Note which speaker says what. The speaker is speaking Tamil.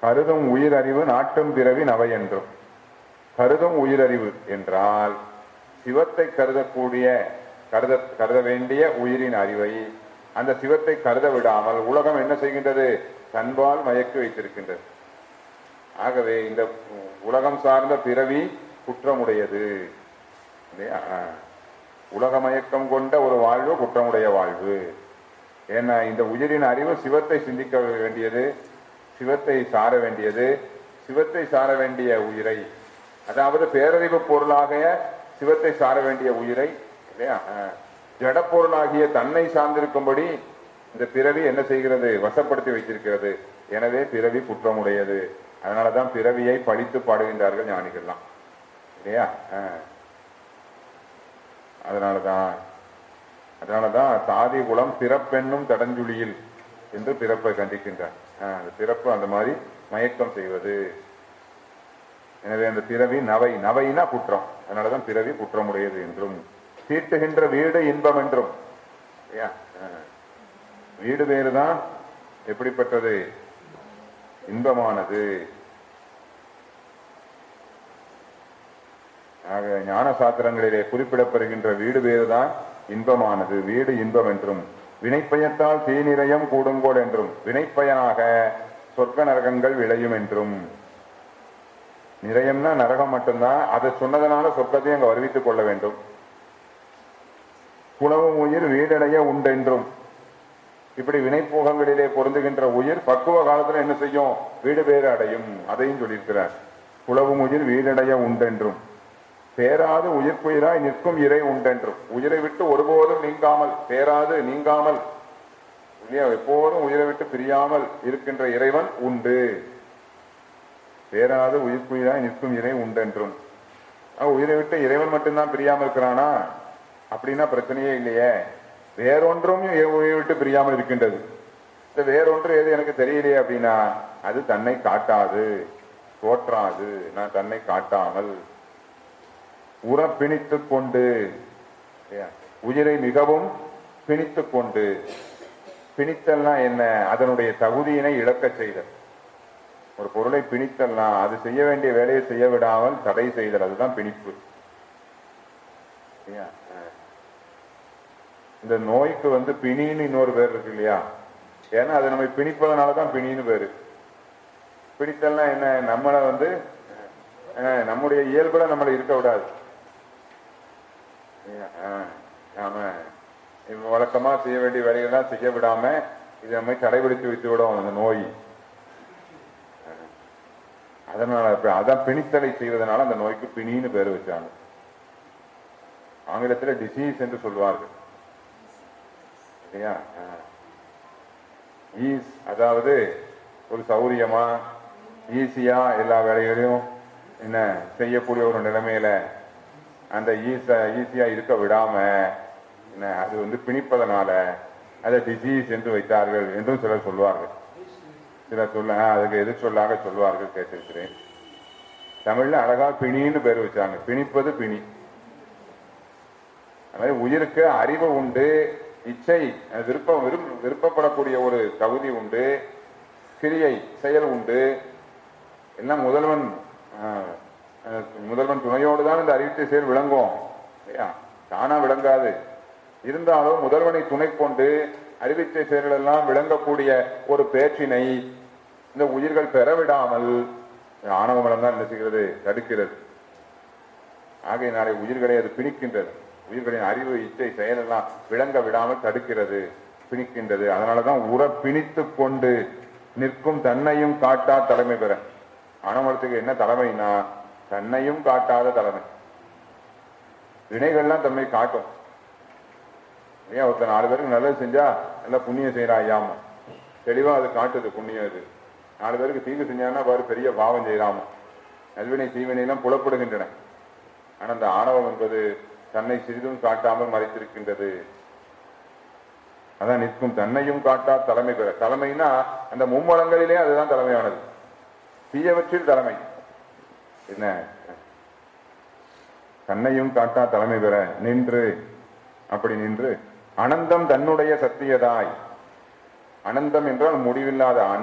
Speaker 1: கருதும் உயிரறிவு நாட்டும் பிறவி நவை என்றும் கருதும் உயிரறிவு என்றால் சிவத்தை கருதக்கூடிய கருத கருத வேண்டிய உயிரின் அறிவை அந்த சிவத்தை கருத விடாமல் உலகம் என்ன செய்கின்றது தன்பால் மயக்கி வைத்திருக்கின்றது ஆகவே இந்த உலகம் சார்ந்த பிறவி குற்றமுடையது இல்லையா உலக மயக்கம் கொண்ட ஒரு வாழ்வு குற்றமுடைய வாழ்வு ஏன்னா இந்த உயிரின் அறிவு சிவத்தை சிந்திக்க வேண்டியது சிவத்தை சார வேண்டியது சிவத்தை சார வேண்டிய உயிரை அதாவது பேரறிவு பொருளாக சிவத்தை சார வேண்டிய உயிரை இல்லையா அஹ், ஜடப்பொருளாகிய தன்னை சார்ந்திருக்கும்படி இந்த பிறவி என்ன செய்கிறது வசப்படுத்தி வைத்திருக்கிறது எனவே பிறவி குற்றமுடையது அதனாலதான் பிறவியை படித்து பாடுகின்றார்கள் ஞானிகள்லாம் இல்லையா அஹ். அதனாலதான் அதனாலதான் சாதி குலம் பிறப்பெண்ணும் தடஞ்சுழியில் என்று பிறப்பை கண்டிக்கின்றார் ஆஹ், அந்த பிறப்பு அந்த மாதிரி மயக்கம் செய்வது எனவே அந்த பிறவி நவை நவைனா குற்றம் அதனாலதான் பிறவி குற்றமுடையது என்றும் தீட்டுகின்ற வீடு இன்பம் என்றும் இல்லையா? ஆஹ். வீடு வேறுதான் எப்படிப்பட்டது இன்பமானது ஆக ஞான சாத்திரங்களிலே குறிப்பிடப்படுகின்ற வீடு வேறுதான் இன்பமானது வீடு இன்பம் என்றும் வினைப்பயத்தால் தீநிறையம் கூடுங்கோல் என்றும் வினைப்பயனாக சொர்க்க நரகங்கள் விளையும் என்றும் நிறையம்னா நரகம் மட்டும்தான் அதை சொன்னதனால சொர்க்கத்தையும் அங்க வருவித்துக் கொள்ள வேண்டும் குலவும் உயிர் வீடடைய உண்டென்றும் இப்படி வினைப்போகங்களிலே பொருந்துகின்ற உயிர் பக்குவ காலத்துல என்ன செய்யும் வீடு பேறு அடையும் அதையும் சொல்லியிருக்கிறார் குலவும் உயிர் வீடடைய உண்டென்றும் பேராது உயிர்க்குயிராய் நிற்கும் இறை உண்டென்றும் உயிரை விட்டு ஒருபோதும் நீங்காமல் பேராது நீங்காமல் இல்லையா எப்போதும் உயிரை விட்டு பிரியாமல் இருக்கின்ற இறைவன் உண்டு பேராது உயிர்க்குயிராய் நிற்கும் இறை உண்டென்றும் ஆ, உயிரை விட்டு இறைவன் மட்டும்தான் பிரியாம இருக்கிறானா அப்படின்னா பிரச்சனையே இல்லையே வேறொன்றும் எ- உயிரை விட்டு பிரியாமல் இருக்கின்றது இந்த வேறொன்று எது எனக்கு தெரியலையே அப்படின்னா அது தன்னை காட்டாது தோற்றாது நான் தன்னை காட்டாமல் உற பிணித்துக் கொண்டு இல்லையா? உயிரை மிகவும் பிணித்துக் கொண்டு பிணித்தல்னா என்ன அதனுடைய தகுதியினை இழக்கச் செய்தல் ஒரு பொருளை பிணித்தல்னா அது செய்ய வேண்டிய வேலையை செய்ய விடாமல் தடை செய்தல் அதுதான் பிணிப்பு இல்லையா? அஹ். இந்த நோய்க்கு வந்து பிணின்னு இன்னொரு பேர் இருக்கு இல்லையா ஏன்னா அது நம்ம பிணிப்பதனால தான் பிணின்னு பேரு பிடித்தல்னா என்ன நம்மளை வந்து அஹ், நம்முடைய இயல்புல நம்மளை இருக்க விடாது அஹ், நாம இப்ப வழக்கமா செய்ய வேண்டிய வேலைகள்லாம் செய்ய விடாம இது நம்மை தடைபிடித்து வைத்து விடும் அந்த நோய் அஹ், அதனால இப்ப அதான் பிணித்தலை செய்வதனால அந்த நோய்க்கு பிணின்னு பேர் வச்சாங்க ஆங்கிலத்தில் டிசீஸ் என்று சொல்வார்கள் இல்லையா ஈஸ் அதாவது ஒரு சௌரியமா ஈஸியா எல்லா வேலைகளையும் என்ன செய்யக்கூடிய ஒரு நிலைமையில அந்த ஈஸ ஈஸியா இருக்க விடாம என்ன அது வந்து பிணிப்பதனால அதை டிசீஸ் என்று வைத்தார்கள் என்றும் சிலர் சொல்வார்கள் சிலர் சொல்ல ஆ, அதுக்கு எது சொல்லாக சொல்வார்கள் கேட்டிருக்கிறேன் தமிழ்ல அழகா பிணின்னு பேர் வச்சாங்க பிணிப்பது பிணி அதாவது உயிருக்கு அறிவு உண்டு இச்சை அஹ், விருப்பம் விரும்- விருப்பப்படக்கூடிய ஒரு தகுதி உண்டு கிரியை செயல் உண்டு எல்லாம் முதல்வன் அஹ், அஹ், முதல்வன் துணையோடு தான் இந்த அறிவித்த செயல் விளங்கும் இல்லையா தானா விளங்காது இருந்தாலும் முதல்வனை துணை கொண்டு அறிவித்த செயல்கள் எல்லாம் விளங்கக்கூடிய ஒரு பேச்சினை இந்த உயிர்கள் பெறவிடாமல் ஆணவ மலம் தான் என்ன செய்கிறது தடுக்கிறது ஆகையினாலே உயிர்களை அது பிணிக்கின்றது உயிர்களின் அறிவு இச்சை செயலெல்லாம் விளங்க விடாமல் தடுக்கிறது பிணிக்கின்றது அதனாலதான் உற பிணித்துக் கொண்டு நிற்கும் தன்னையும் காட்டா தலைமை பெற ஆணவத்துக்கு என்ன தலைமைனா தன்னையும் காட்டாத தலைமை வினைகள்லாம் தம்மை காட்டும் ஏன் ஒருத்தர் நாலு பேருக்கு நல்லது செஞ்சா நல்லா புண்ணியம் செய்யறா ஐயாம தெளிவா அது காட்டுது புண்ணியம் அது நாலு பேருக்கு தீங்கு செஞ்சாங்கன்னா பாரு பெரிய பாவம் செய்யறாம நல்வினை தீவினை எல்லாம் புலப்படுகின்றன ஆனா அந்த ஆணவம் என்பது தன்னை சிறிதும் காட்டாமல் மறைத்திருக்கின்றது அதான் நிற்கும் தன்னையும் காட்டா தலைமை பெற தலைமைனா அந்த மும்மலங்களிலே அதுதான் தலைமையானது தீயவற்றில் தலைமை என்ன தன்னையும் காட்டா தலைமை பெற நின்று அப்படி நின்று அனந்தம் தன்னுடைய சத்தியதாய் அனந்தம் என்றால் முடிவில்லாத